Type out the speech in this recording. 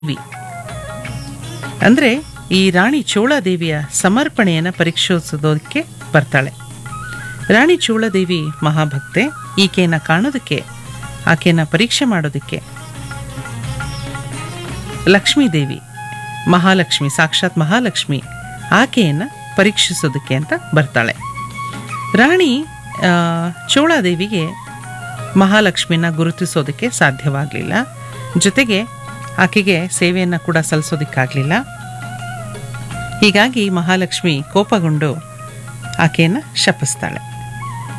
V ಅಂದರೆ ಈ ರಾಣಿ ಚೋಳಾದೇವಿಯ ಸಮರ್ಪಣೆಯನ್ನು ಪರೀಕ್ಷಿಸೋದಕ್ಕೆ ಬರ್ತಾಳೆ ರಾಣಿ ಚೋಳಾದೇವಿ ಮಹಾಭಕ್ತೆ ಈಕೆಯನ್ನು ಕಾಣೋದಕ್ಕೆ ಆಕೆಯನ್ನು ಪರೀಕ್ಷೆ ಮಾಡೋದಕ್ಕೆ ಲಕ್ಷ್ಮೀದೇವಿ ಮಹಾಲಕ್ಷ್ಮಿ ಸಾಕ್ಷಾತ್ ಮಹಾಲಕ್ಷ್ಮಿ ಆಕೆಯನ್ನು ಪರೀಕ್ಷಿಸೋದಕ್ಕೆ ಅಂತ ಬರ್ತಾಳೆ ರಾಣಿ ಆ, ಚೋಳಾದೇವಿಗೆ ಮಹಾಲಕ್ಷ್ಮಿನ ಗುರುತಿಸೋದಕ್ಕೆ ಸಾಧ್ಯವಾಗಲಿಲ್ಲ ಜೊತೆಗೆ ಆಕೆಗೆ ಸೇವೆಯನ್ನು ಕೂಡ ಸಲ್ಲಿಸೋದಕ್ಕಾಗಲಿಲ್ಲ ಹೀಗಾಗಿ ಮಹಾಲಕ್ಷ್ಮಿ ಕೋಪಗೊಂಡು ಆಕೆಯನ್ನು ಶಪಿಸ್ತಾಳೆ